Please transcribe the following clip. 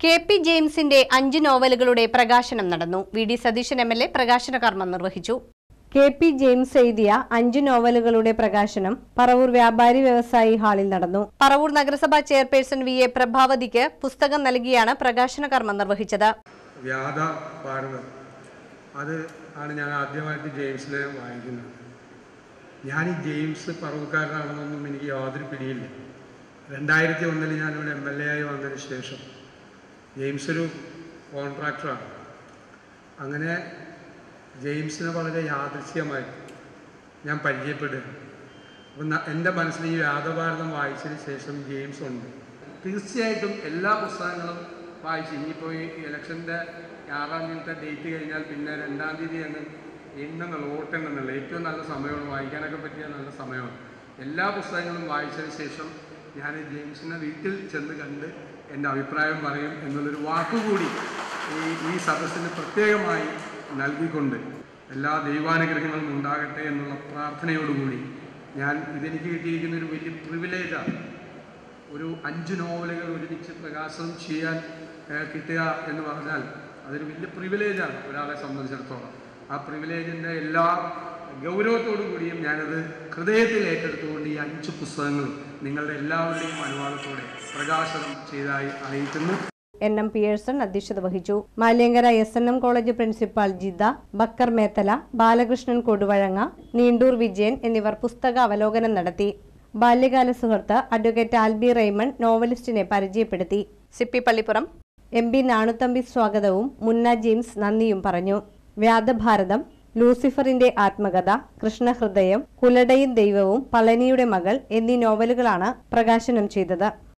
K P ജെയിംസിന്റെ അഞ്ച് നോവലുകളുടെ പ്രകാശനം നടന്നു V D Satheesan M L A പ്രകാശന കർമ്മം നിർവഹിച്ചു കെ പി ജെയിംസ് എഴുതിയ അഞ്ച് നോവലുകളുടെ പ്രകാശനം പറവൂർ വ്യാപാരി വ്യവസായി ഹാളിൽ നടന്നു പറവൂർ നഗരസഭാ ചെയർപേഴ്സൺ വി എ പ്രഭാവതിക്ക് പുസ്തകം നൽകിയാണ് പ്രകാശന കർമ്മം നിർവഹിച്ചത് വ്യാധ ഭാരതം അത് ആണ് ഞാൻ ആദ്യമായിട്ട് ജെയിംസിനെ വായിക്കുന്നത് ഞാൻ ഈ ജെയിംസ് പറവക്കാരനാണെന്നൊന്നും എനിക്ക് യാതൊരു പിടിയില്ല രണ്ടായിരത്തി ഒന്നിൽ ഞാനിവിടെ എം എൽ എ ആയി വന്നതിന് ശേഷം ജെയിംസ് ഒരു കോൺട്രാക്ടറാണ് അങ്ങനെ ജെയിംസിനെ വളരെ യാദൃശ്യമായി ഞാൻ പരിചയപ്പെടുക അപ്പം ന- എൻ്റെ മനസ്സിൽ ഈ വ്യാധഭാരതം വായിച്ചതിന് ശേഷം ജെയിംസ് ഉണ്ട് തീർച്ചയായിട്ടും എല്ലാ പുസ്തകങ്ങളും വായിച്ചു ഇനിയിപ്പോൾ ഈ ഇലക്ഷൻ്റെ ആറാം തീയതിത്തെ ഡേറ്റ് കഴിഞ്ഞാൽ പിന്നെ രണ്ടാം തീയതി അങ്ങ് എണ്ണുന്നുള്ള വോട്ടെണ്ണുന്നുള്ള ഏറ്റവും നല്ല സമയമാണ് വായിക്കാനൊക്കെ പറ്റിയ നല്ല സമയമാണ് എല്ലാ പുസ്തകങ്ങളും വായിച്ചതിന് ശേഷം ഞാൻ ജെയിംസിനെ വീട്ടിൽ ചെന്ന് കണ്ട് എൻ്റെ അഭിപ്രായം പറയും എന്നുള്ളൊരു വാക്കുകൂടി ഈ ഈ സദസ്സിന് പ്രത്യേകമായി നൽകിക്കൊണ്ട് എല്ലാ ദൈവാനുഗ്രഹങ്ങളും ഉണ്ടാകട്ടെ എന്നുള്ള പ്രാർത്ഥനയോടുകൂടി ഞാൻ ഇതെനിക്ക് കിട്ടിയിരിക്കുന്ന ഒരു വലിയ പ്രിവിലേജാണ് ഒരു അഞ്ച് നോവലുകൾ ഒരുമിച്ച് പ്രകാശനം ചെയ്യാൻ ഏഹ്, കിട്ടുക എന്ന് പറഞ്ഞാൽ അതൊരു വലിയ പ്രിവിലേജാണ് ഒരാളെ സംബന്ധിച്ചിടത്തോളം ആ പ്രിവിലേജിൻ്റെ എല്ലാ ഗൗരവത്തോടു കൂടിയും ഞാനത് ഹൃദയത്തിൽ ഏറ്റെടുത്തുകൊണ്ട് ഈ അഞ്ച് പുസ്തകങ്ങളും നിങ്ങളുടെ എല്ലാവരുടെയും അനുവാദത്തോടെ പ്രകാശനം ചെയ്തതായി അറിയിക്കുന്നു എൻ എം പിയേഴ്സൺ അധ്യക്ഷത വഹിച്ചു Maliyankara S N M college principal Jitha Bakkar Methala Balakrishnan Koduvazhanga Neendoor Vijayan എന്നിവർ പുസ്തക അവലോകനം നടത്തി ബാല്യകാല സുഹൃത്ത് അഡ്വക്കേറ്റ് ആൽബി റെയ്മണ്ട് നോവലിസ്റ്റിനെ പരിചയപ്പെടുത്തി സിപ്പി പള്ളിപ്പുറം എം പി നാണുത്തമ്പി സ്വാഗതവും മുന്ന ജെയിംസ് നന്ദിയും പറഞ്ഞു വ്യാധഭാരതം ലൂസിഫറിന്റെ ആത്മകഥ കൃഷ്ണഹൃദയം കുലടയും ദൈവവും പളനിയുടെ മകൾ എന്നീ നോവലുകളാണ് പ്രകാശനം ചെയ്തത്